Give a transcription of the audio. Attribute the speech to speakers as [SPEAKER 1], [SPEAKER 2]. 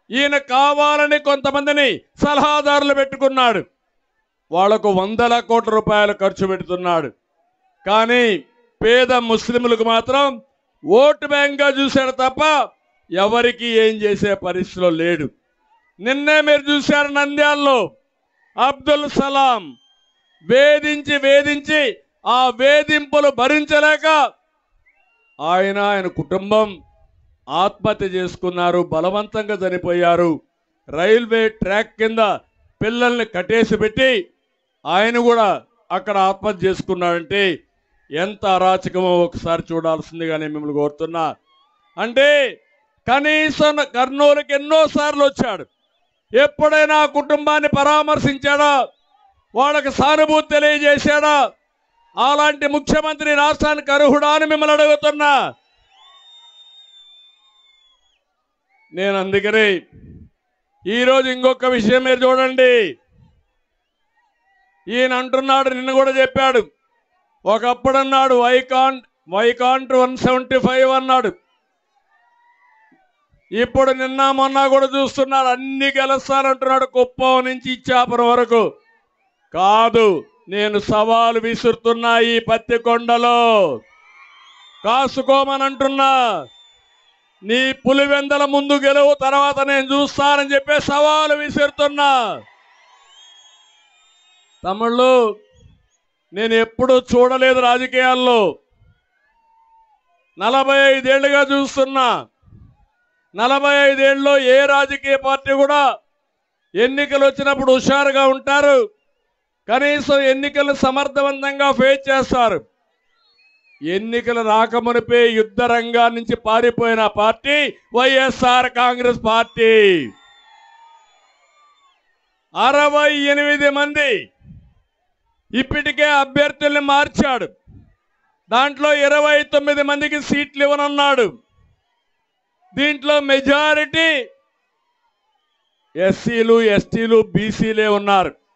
[SPEAKER 1] ఈయన కావాలని కొంతమందిని సలహాదారులు పెట్టుకున్నాడు వాళ్లకు వందల కోట్ల రూపాయలు ఖర్చు పెడుతున్నాడు కానీ పేద ముస్లింలకు మాత్రం ఓటు బ్యాంక్గా చూశాడు తప్ప ఎవరికి ఏం చేసే పరిస్థితిలో లేడు నిన్నే మీరు చూశారు నంద్యాలలో అబ్దుల్ సలాం వేధించి వేధించి ఆ వేధింపులు భరించలేక ఆయన ఆయన కుటుంబం ఆత్మహత్య చేసుకున్నారు బలవంతంగా చనిపోయారు రైల్వే ట్రాక్ కింద పిల్లల్ని కట్టేసి పెట్టి ఆయన కూడా అక్కడ ఆత్మహత్య చేసుకున్నాడంటే ఎంత అరాచకమో ఒకసారి చూడాల్సిందిగా నేను మిమ్మల్ని కోరుతున్నా అంటే కనీసం కర్నూలుకి ఎన్నోసార్లు వచ్చాడు ఎప్పుడైనా ఆ కుటుంబాన్ని పరామర్శించాడా వాళ్ళకి సానుభూతి తెలియజేశాడా అలాంటి ముఖ్యమంత్రి రాష్ట్రానికి అర్హుడా అని మిమ్మల్ని అడుగుతున్నా నేను అందుకని ఈరోజు ఇంకొక విషయం మీరు చూడండి ఈయన అంటున్నాడు నిన్న కూడా చెప్పాడు ఒకప్పుడు అన్నాడు వైకాంట్ వైకాంట్ వన్ సెవెంటీ ఫైవ్ అన్నాడు ఇప్పుడు నిన్న మొన్న కూడా చూస్తున్నాడు అన్ని గెలుస్తానంటున్నాడు కుప్పం నుంచి ఇచ్చాపురం వరకు కాదు నేను సవాలు విసురుతున్నా ఈ పత్తి కొండలో కాసుకోమని అంటున్నా నీ పులివెందల ముందు గెలువు తర్వాత నేను చూస్తానని చెప్పి సవాలు విసురుతున్నా తమిళ్ళు నేను ఎప్పుడు చూడలేదు రాజకీయాల్లో నలభై ఐదేళ్లుగా చూస్తున్నా నలభై ఐదేళ్ళలో ఏ రాజకీయ పార్టీ కూడా ఎన్నికలు వచ్చినప్పుడు హుషారుగా ఉంటారు కనీసం ఎన్నికలు సమర్థవంతంగా ఫేస్ చేస్తారు ఎన్నికలు రాకమునిపే యుద్ధ రంగా నుంచి పారిపోయిన పార్టీ వైఎస్ఆర్ కాంగ్రెస్ పార్టీ అరవై ఎనిమిది మంది ఇప్పటికే అభ్యర్థుల్ని మార్చాడు దాంట్లో ఇరవై తొమ్మిది మందికి సీట్లు ఇవ్వనున్నాడు దీంట్లో మెజారిటీ ఎస్సీలు ఎస్టీలు బీసీలే ఉన్నారు